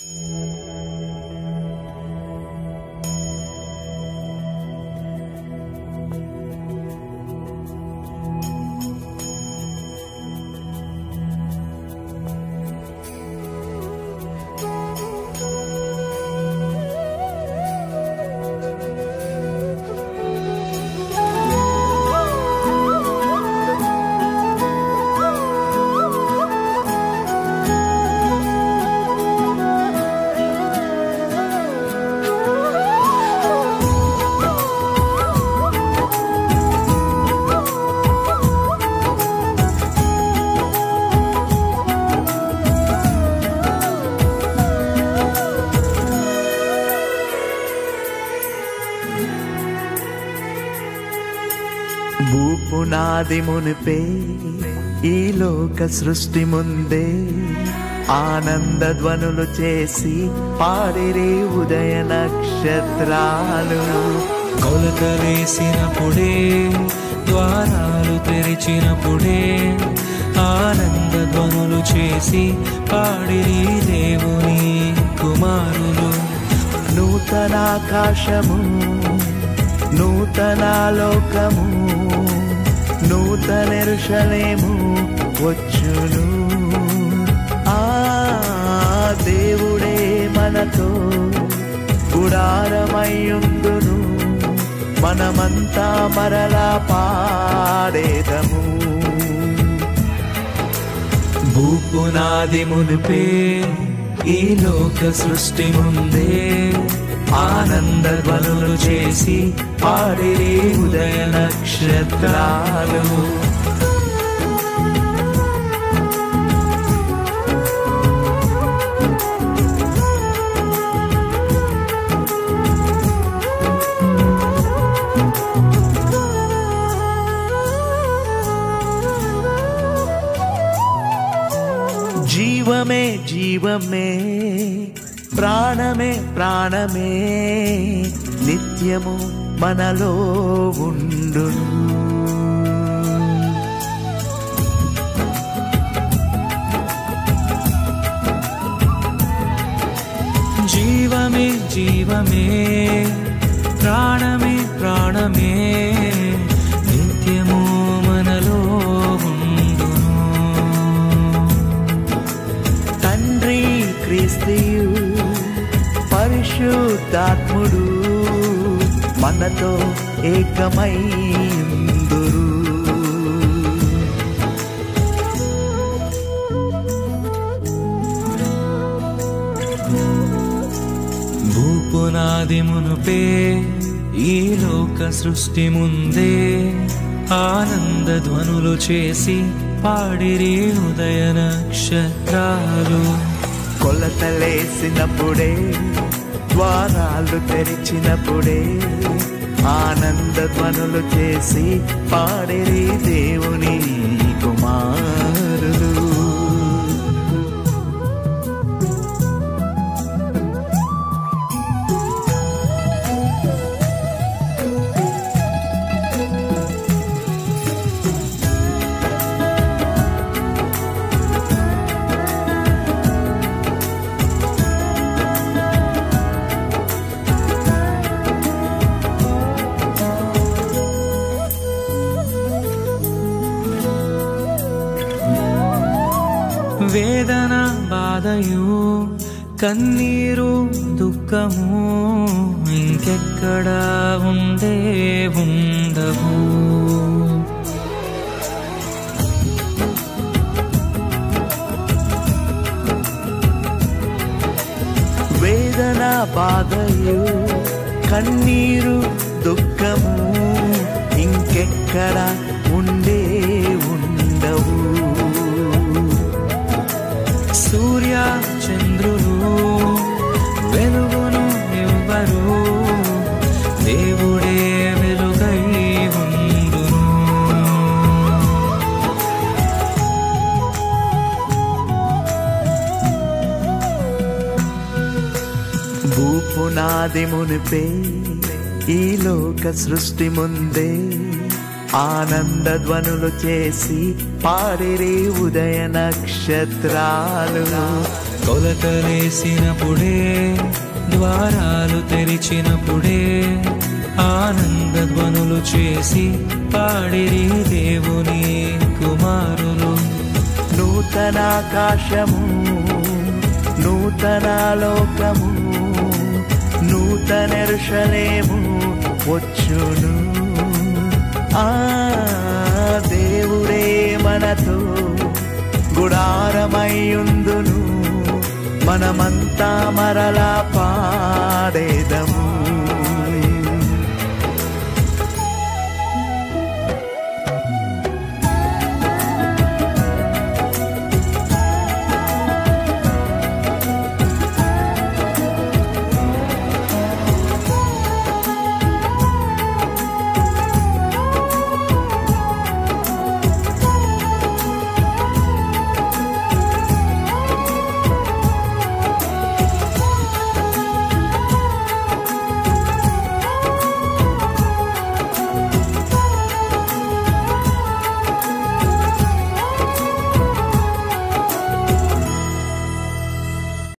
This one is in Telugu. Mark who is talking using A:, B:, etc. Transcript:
A: భూపునాది మునిపే ఈ లోక సృష్టి ముందే ఆనంద ధ్వనులు చేసి పాడిరి ఉదయ నక్షత్రాలు
B: కొలతలేసినప్పుడే ద్వారాలు తెరిచినప్పుడే ఆనంద ధ్వనులు చేసి పాడిరి దేవుని కుమారులు
A: నూతనాకాశము నూతన లోకము నూతనెరుషలేము వచ్చును ఆ దేవుడే మనతో గుడారమయ్యుందును మనమంతా మరలా పాడేదము
B: భూపునాది మునిపే ఈ లోక సృష్టి ముందే ఆనంద ధ్వనులు చేసి పాడిరి ఉదయ నక్షత్రాలు
A: జీవమే జీవమే ప్రాణమే ప్రాణమే నిత్యము మనలో ఉండును
B: జీవమే జీవమే ప్రాణమే ప్రాణమే నిత్యము మనలో ఉండును
A: తండ్రి క్రీస్తుయు పరిశుద్ధాత్ముడు మనతో ఏకమై ఉందురు
B: భూపునాది మునుపే ఈ లోక సృష్టి ముందే ఆనంద ధ్వనులు చేసి పాడిరి ఉదయ నక్షత్రాలు
A: కొలతలేసినప్పుడే ద్వారాలు తెరిచినప్పుడే ఆనంద ధ్వనులు చేసి పాడిరి దేవుని కుమారులు
B: వేదన బాధయు కన్నీరు దుఃఖము ఇంకెక్కడ ఉండే ఉండవు
A: వేదన బాధయు కన్నీరు దుఃఖము ఇంకెక్కడ ఉండే ఉండవు
B: సూర్య చంద్రులు వెలుగును ఇవ్వరు దేవుడే వెలుగై ఉండును
A: భూపునాది మునిపే ఈ లోక సృష్టి ముందే ఆనంద ధ్వనులు చేసి పాడిరి ఉదయ నక్షత్రాలు
B: కొలతలేసినప్పుడే ద్వారాలు తెరిచినప్పుడే ఆనంద ధ్వనులు చేసి పాడిరి దేవుని కుమారులు
A: నూతనాకాశము నూతన లోకము నూతనెరుషలేము వచ్చును ఆ దేవుడే మనతో గుడారమయ్యుందును మనమంతా మరలా పాడేదము